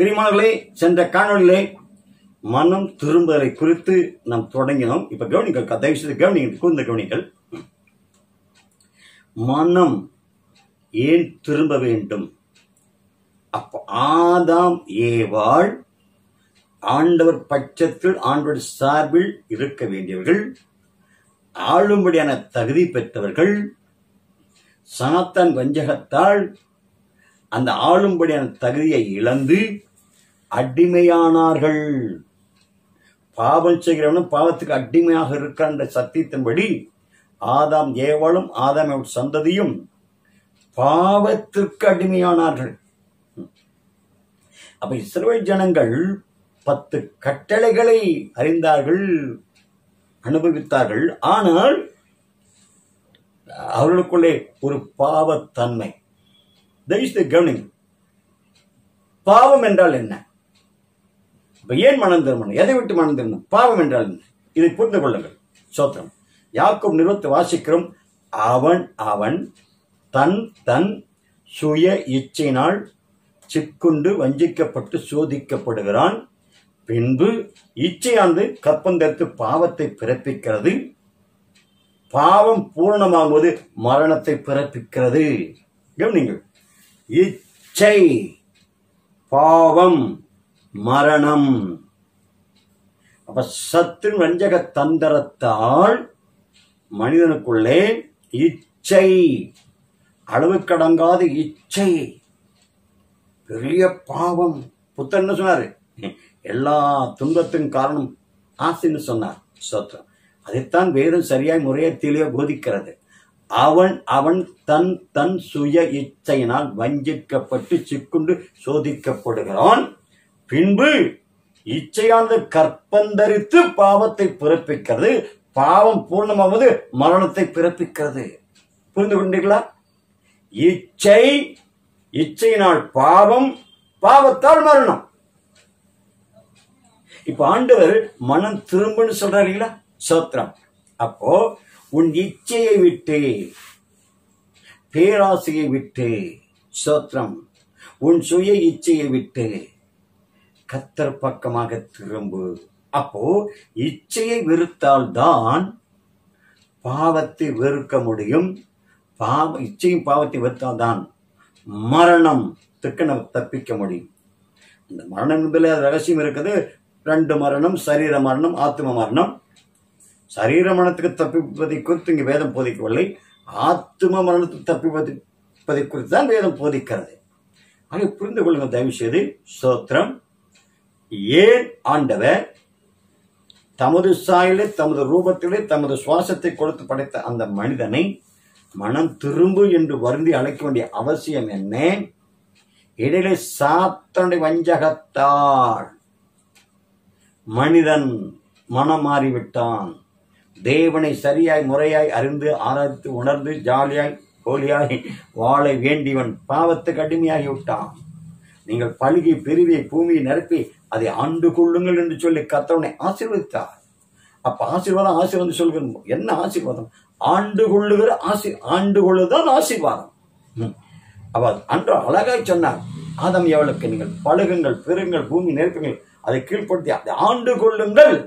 பிரிமானங்களே சென்ற காணொளியிலே மனம் திரும்புதலை குறித்து நாம் தொடங்கினோம் இப்ப கவனிங்கள் தயவு செய்து கவனிங்கள் கூர்ந்த கவனிங்கள் மனம் ஏன் திரும்ப வேண்டும் அப்ப ஆதாம் ஏவாள் ஆண்டவர் பட்சத்தில் ஆண்டவர் சார்பில் இருக்க வேண்டியவர்கள் ஆளும்படியான தகுதி பெற்றவர்கள் சாத்தான் வஞ்சகத்தால் அந்த ஆளும்படியான தகுதியை இழந்து அடிமையானார்கள் பாவம் செய்கிறவனும் பாவத்துக்கு அடிமையாக இருக்கிற அந்த சத்தியத்தின்படி ஆதாம் ஏவாளும் ஆதாம் அவள் சந்ததியும் பாவத்திற்கு அடிமையானார்கள் அப்ப இஸ்ரவேல் ஜனங்கள் பத்து கட்டளைகளை அறிந்தார்கள் அனுபவித்தார்கள் ஆனால் அவர்களுக்குள்ளே ஒரு பாவத்தன்மை தயவுசெய்து கவனிங்க பாவம் என்றால் என்ன இப்ப ஏன் மனம் திரும்பணும் எதை விட்டு மனம் திரும்பணும் பாவம் என்றால் என்ன இதை புரிந்து கொள்ளுங்கள் சோத்திரம் யாக்கும் நிறுவத்தை வாசிக்கிறோம் அவன் அவன் தன் தன் சுய இச்சையினால் சிக்குண்டு வஞ்சிக்கப்பட்டு சோதிக்கப்படுகிறான் பின்பு இச்சையானது கற்பந்தரித்து பாவத்தை பிறப்பிக்கிறது பாவம் பூரணமாகும்போது மரணத்தை பிறப்பிக்கிறது கவனிங்கள் இச்சை பாவம் மரணம் அப்ப சத்தின் வஞ்சக தந்திரத்தால் மனிதனுக்குள்ளே இச்சை அளவு கடங்காத இச்சை பெரிய பாவம் புத்தர் என்ன சொன்னாரு எல்லா துன்பத்தின் காரணம் ஆசைன்னு சொன்னார் சோத்திரம் அதைத்தான் வேதம் சரியாய் முறையை தெளிய போதிக்கிறது அவன் அவன் தன் தன் சுய இச்சையினால் வஞ்சிக்கப்பட்டு சிக்குண்டு சோதிக்கப்படுகிறான் பின்பு இச்சையானது கற்பந்தரித்து பாவத்தை பிறப்பிக்கிறது பாவம் பூர்ணமாவது மரணத்தை பிறப்பிக்கிறது புரிந்து கொண்டீர்களா இச்சை இச்சையினால் பாவம் பாவத்தால் மரணம் இப்ப ஆண்டவர் மனம் திரும்புன்னு சொல்றாரு இல்லைங்களா சோத்திரம் அப்போ உன் இச்சையை விட்டு பேராசையை விட்டு சோத்திரம் உன் சுய இச்சையை விட்டு கத்தர் பக்கமாக திரும்பு அப்போ இச்சையை வெறுத்தால்தான் பாவத்தை வெறுக்க முடியும் பாவ இச்சையும் பாவத்தை வெறுத்தால்தான் மரணம் நம்ம தப்பிக்க முடியும் இந்த மரணம் என்பதில் ரகசியம் இருக்குது ரெண்டு மரணம் சரீர மரணம் ஆத்ம மரணம் சரீர மரணத்துக்கு தப்பிப்பதை குறித்து இங்கு வேதம் போதிக்கவில்லை ஆத்ம மரணத்துக்கு தப்பிப்பதை குறித்து தான் வேதம் போதிக்கிறது ஆக புரிந்து கொள்ளுங்க தயவு செய்து சோத்திரம் ஏன் ஆண்டவர் தமது சாயலே தமது ரூபத்திலே தமது சுவாசத்தை கொடுத்து படைத்த அந்த மனிதனை மனம் திரும்பு என்று வருந்தி அழைக்க வேண்டிய அவசியம் என்ன இடையிலே சாத்தனுடைய வஞ்சகத்தாள் மனிதன் மனம் மாறிவிட்டான் தேவனை சரியாய் முறையாய் அறிந்து ஆராய்த்து உணர்ந்து ஜாலியாய் கோலியாய் வாழ வேண்டியவன் பாவத்துக்கு அடிமையாகி விட்டான் நீங்கள் பழுகி பெருவி பூமியை நிரப்பி அதை ஆண்டு கொள்ளுங்கள் என்று சொல்லி கத்தவனை ஆசீர்வதித்தார் அப்ப ஆசீர்வாதம் ஆசீர்வாதம் சொல்கிற என்ன ஆசீர்வாதம் ஆண்டு கொள்ளுகிற ஆசி ஆண்டு கொள்ளுதான் ஆசீர்வாதம் ம். அவ அன்று அழகாய் சொன்னார் ஆதம் எவளுக்கு நீங்கள் பழுகுங்கள் பெருங்கள் பூமி நெருப்புங்கள் அதை கீழ்ப்படுத்தி அதை ஆண்டு கொள்ளுங்கள்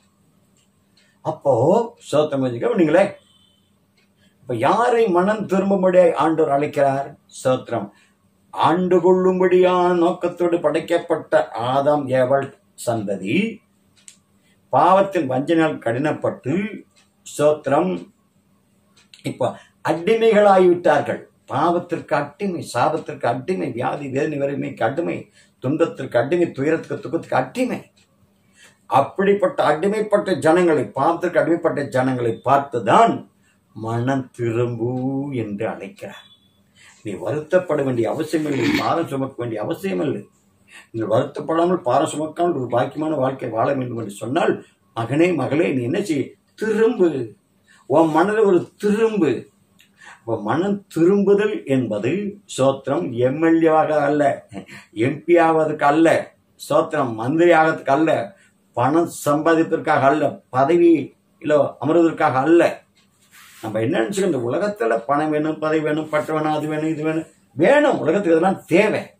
அப்போ சோத்தம் கவனிங்களே இப்ப யாரை மனம் திரும்பும்படியாய் ஆண்டவர் அழைக்கிறார் சோத்திரம் ஆண்டு கொள்ளும்படியான நோக்கத்தோடு படைக்கப்பட்ட ஆதாம் ஏவல் சந்ததி பாவத்தின் வஞ்சனால் கடினப்பட்டு சோத்திரம் இப்ப அடிமைகளாகிவிட்டார்கள் பாவத்திற்கு அடிமை சாபத்திற்கு அடிமை வியாதி வேதனை வறுமைக்கு அடிமை துன்பத்திற்கு அடிமை துயரத்துக்கு துக்கத்துக்கு அடிமை அப்படிப்பட்ட அடிமைப்பட்ட ஜனங்களை பாவத்திற்கு அடிமைப்பட்ட ஜனங்களை பார்த்துதான் மனம் திரும்பு என்று அழைக்கிறார் நீ வருத்தப்பட வேண்டிய அவசியம் இல்லை பாரம் சுமக்க வேண்டிய அவசியம் இல்லை நீ வருத்தப்படாமல் பாரம் சுமக்காமல் ஒரு பாக்கியமான வாழ்க்கை வாழ வேண்டும் என்று சொன்னால் மகனே மகளே நீ என்ன செய்ய திரும்பு உன் மனதில் ஒரு திரும்பு அப்ப மனம் திரும்புதல் என்பது சோத்திரம் எம்எல்ஏவாக அல்ல எம்பி ஆவதற்கு அல்ல சோத்திரம் மந்திரி ஆகிறதுக்கு அல்ல பணம் சம்பாதிப்பதற்காக அல்ல பதவி இல்ல அமர்வதற்காக அல்ல நம்ம என்ன நினைச்சுக்கோ இந்த உலகத்துல பணம் வேணும் பதவி வேணும் பட்டம் வேணும் அது வேணும் இது வேணும் வேணும் உலகத்துக்கு இதெல்லாம் தேவை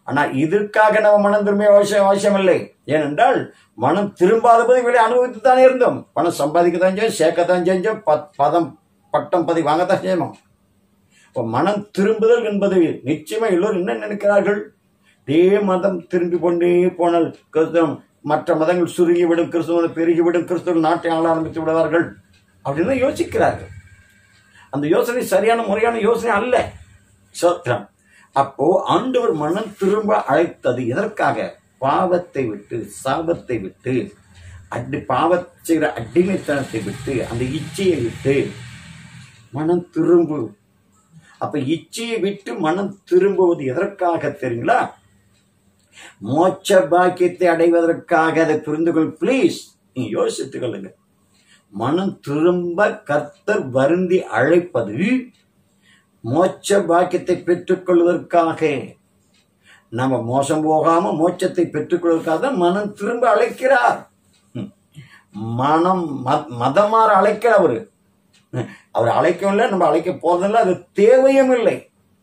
ஆனா இதற்காக நம்ம மனம் திரும்ப அவசியம் அவசியமில்லை ஏனென்றால் மனம் திரும்பாத போது இவளை அனுபவித்து தானே இருந்தோம் பணம் சம்பாதிக்கத்தான் செஞ்சோம் சேர்க்கத்தான் செஞ்சோம் பத்- பதம் பட்டம் பதி வாங்கத்தான் செய்யணும் இப்போ மனம் திரும்புதல் என்பது நிச்சயமா எல்லோரும் என்ன நினைக்கிறார்கள் இதே மதம் திரும்பி கொண்டே போனால் கிறிஸ்தவம் மற்ற மதங்கள் சுருங்கிவிடும் கிறிஸ்தவம் பெருகிவிடும் கிறிஸ்தவர்கள் நாட்டை ஆள ஆரம்பித்து விடுவார்கள் அப்படின்னு யோசிக்கிறார்கள் அந்த யோசனை சரியான முறையான யோசனை அல்ல சோத்திரம் அப்போ ஆண்டவர் மனம் திரும்ப அழைத்தது எதற்காக பாவத்தை விட்டு சாபத்தை விட்டு அடி பாவ செய்கிற அடிமைத்தனத்தை விட்டு அந்த இச்சையை விட்டு மனம் திரும்பு அப்ப இச்சையை விட்டு மனம் திரும்புவது எதற்காக தெரியுங்களா மோட்ச பாக்கியத்தை அடைவதற்காக அதை புரிந்து கொள் ப்ளீஸ் நீ யோசித்துக் கொள்ளுங்க மனம் திரும்ப கர்த்தர் வருந்தி அழைப்பது மோட்ச பாக்கியத்தை பெற்றுக்கொள்வதற்காக நம்ம மோசம் போகாம மோட்சத்தை பெற்றுக்கொள்வதற்காக தான் மனம் திரும்ப அழைக்கிறார் ம். மனம் ம- மதமாற அழைக்கிறார் அவரு அவர் அழைக்கவும் இல்லை நம்ம அழைக்க போறதில்லை அது தேவையும் இல்லை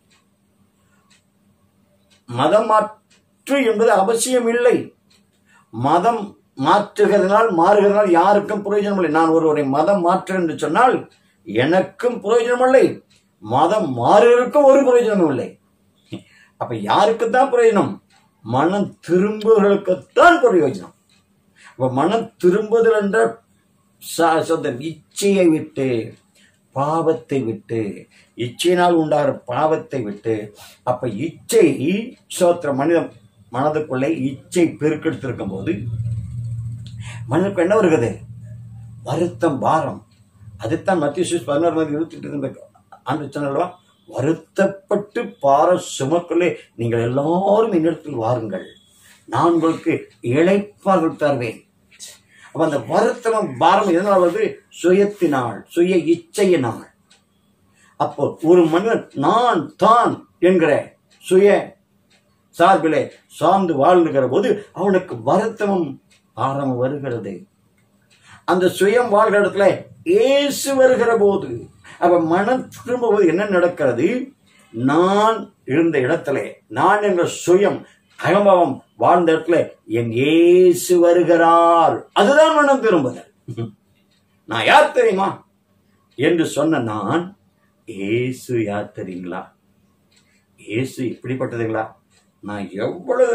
மதம் மாற்று என்பது அவசியம் இல்லை மதம் மாற்றுகிறதுனால் மாறுகிறதுனால் யாருக்கும் பிரயோஜனம் இல்லை நான் ஒருவரை மதம் மாற்று என்று சொன்னால் எனக்கும் பிரயோஜனம் இல்லை மதம் மாறுவதற்கும் ஒரு பிரயோஜனமும் இல்லை அப்ப யாருக்கு தான் பிரயோஜனம் மனம் திரும்புவர்களுக்குத்தான் பிரயோஜனம் அப்ப மனம் திரும்புதல் என்ற ச- சொந்த இச்சையை விட்டு பாவத்தை விட்டு இச்சையினால் உண்டாகிற பாவத்தை விட்டு அப்ப இச்சை சோத்திர மனித மனதுக்குள்ளே இச்சை பெருக்கெடுத்திருக்கும் போது மனிதனுக்கு என்ன வருகிறது வருத்தம் பாரம் அதுதான் மத்திய சுவிஸ் பதினோரு மணி இருபத்தி எட்டு ஆண்டு சொன்னல்வா வருத்தப்பட்டு பார சுமக்குள்ளே நீங்கள் எல்லாரும் என்னிடத்தில் வாருங்கள் நான் உங்களுக்கு இழைப்பார்கள் தருவேன் அப்ப அந்த வருத்தமும் பாரம் எதனால் வருது சுயத்தினால் சுய இச்சையினால் அப்போ ஒரு மனிதன் நான் தான் என்கிற சுய சார்பிலே சார்ந்து வாழ்ந்துகிற போது அவனுக்கு வருத்தமும் பாரமும் வருகிறது அந்த சுயம் வாழ்கிற இடத்துல இயேசு வருகிற போது அவ மனம் திரும்புவது என்ன நடக்கிறது நான் இருந்த இடத்துல நான் என்ற சுயம் அகம்பாவம் வாழ்ந்த இடத்துல என் இயேசு வருகிறார் அதுதான் மனம் திரும்புதல் நான் யார் தெரியுமா என்று சொன்ன நான் இயேசு யார் தெரியுங்களா இயேசு இப்படிப்பட்டதுங்களா நான் எவ்வளவு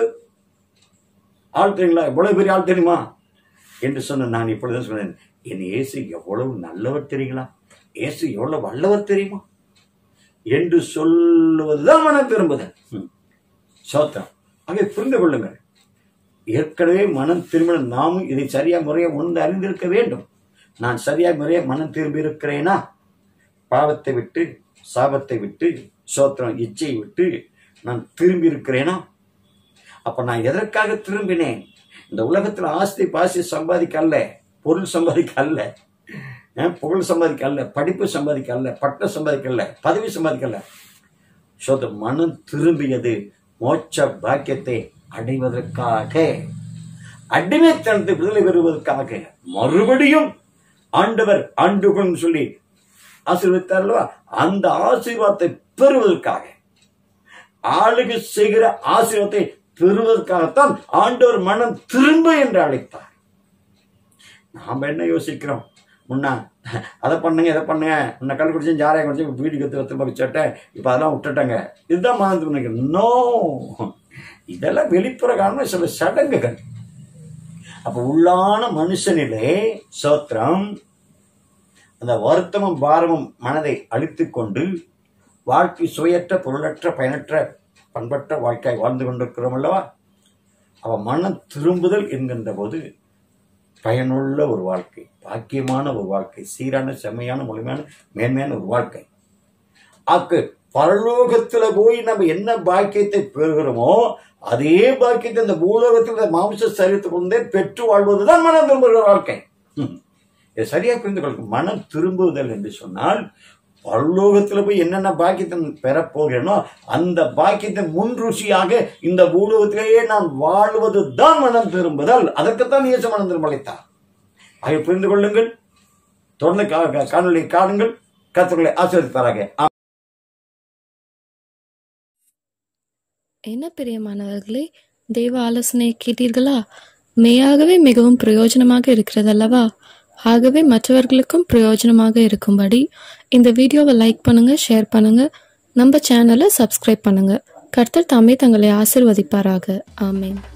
ஆள் தெரியுங்களா எவ்வளவு பெரிய ஆள் தெரியுமா என்று சொன்ன நான் இப்பொழுது சொன்னேன் என் இயேசு எவ்வளவு நல்லவர் தெரியுங்களா இயேசு எவ்வளவு வல்லவர் தெரியுமா என்று சொல்லுவதுதான் மனம் திரும்புதல் ம். சோத்திரம் அதை புரிந்து கொள்ளுங்கள் ஏற்கனவே மனம் திரும்பின நாமும் இதை சரியா முறையா உணர்ந்து அறிந்திருக்க வேண்டும் நான் சரியா முறையா மனம் திரும்பி இருக்கிறேனா பாவத்தை விட்டு சாபத்தை விட்டு சோத்திரம் இச்சையை விட்டு நான் திரும்பி இருக்கிறேனா அப்ப நான் எதற்காக திரும்பினேன் இந்த உலகத்துல ஆஸ்தி பாசி சம்பாதிக்க அல்ல பொருள் சம்பாதிக்க அல்ல அஹ், புகழ் சம்பாதிக்க அல்ல படிப்பு சம்பாதிக்க அல்ல பட்டம் சம்பாதிக்க அல்ல பதவி சம்பாதிக்க அல்ல சோத மனம் திரும்பியது மோட்ச பாக்கியத்தை அடைவதற்காக அடிமைத்தனத்தை விடுதலை பெறுவதற்காக மறுபடியும் ஆண்டவர் ஆண்டுகள் சொல்லி ஆசீர்வதித்தார் அல்லவா அந்த ஆசீர்வாதத்தை பெறுவதற்காக ஆளுகை செய்கிற ஆசீர்வாதத்தை பெறுவதற்காகத்தான் ஆண்டவர் மனம் திரும்ப என்று அழைத்தார் நாம என்ன யோசிக்கிறோம் முன்னா அதை பண்ணுங்க இதை பண்ணுங்க முன்ன கல் குடிச்சு ஜாரையை குடிச்சு வீடு கத்து திரும்ப வச்சுட்டேன் இப்போ அதெல்லாம் விட்டுட்டேங்க இதுதான் மனம் நினைக்கிறேன் நோ இதெல்லாம் வெளிப்புற காரணம் சில சடங்குகள் அப்ப உள்ளான மனுஷனிலே சோத்திரம் அந்த வருத்தமும் பாரமும் மனதை அழித்துக் கொண்டு வாழ்க்கை சுயற்ற பொருளற்ற பயனற்ற பண்பற்ற வாழ்க்கை வாழ்ந்து கொண்டிருக்கிறோம் அல்லவா அவ மனம் திரும்புதல் என்கின்ற போது பயனுள்ள ஒரு வாழ்க்கை பாக்கியமான ஒரு வாழ்க்கை சீரான செம்மையான முழுமையான மேன்மையான ஒரு வாழ்க்கை ஆக்கு பரலோகத்துல போய் நம்ம என்ன பாக்கியத்தை பெறுகிறோமோ அதே பாக்கியத்தை இந்த பூலோகத்தில் இந்த மாம்ச சரீரத்தை கொண்டே பெற்று வாழ்வதுதான் மனம் திரும்புகிற வாழ்க்கை ம். இதை சரியா புரிந்து கொள்ளுங்க மனம் திரும்புதல் என்று சொன்னால் பரலோகத்துல போய் என்னென்ன பாக்கியத்தை பெறப் போகிறேனோ அந்த பாக்கியத்தின் முன் ருசியாக இந்த பூலோகத்திலேயே நான் வாழ்வது தான் மனம் திரும்புதல் அதற்குத்தான் இயேசு மனம் திரும்ப அழைத்தார் அதை புரிந்து கொள்ளுங்கள் தொடர்ந்து கா- கா- காணொளி காணுங்கள் கத்தர்களை ஆசீர்வதிப்பாராக என்ன பிரியமானவர்களே தேவ ஆலோசனை கேட்டீர்களா மெய்யாகவே மிகவும் பிரயோஜனமாக இருக்கிறதல்லவா ஆகவே மற்றவர்களுக்கும் பிரயோஜனமாக இருக்கும்படி இந்த வீடியோவை லைக் பண்ணுங்க ஷேர் பண்ணுங்க நம்ம சேனலை சப்ஸ்கிரைப் பண்ணுங்க கர்த்தர் தாமே தங்களை ஆசிர்வதிப்பாராக ஆமென்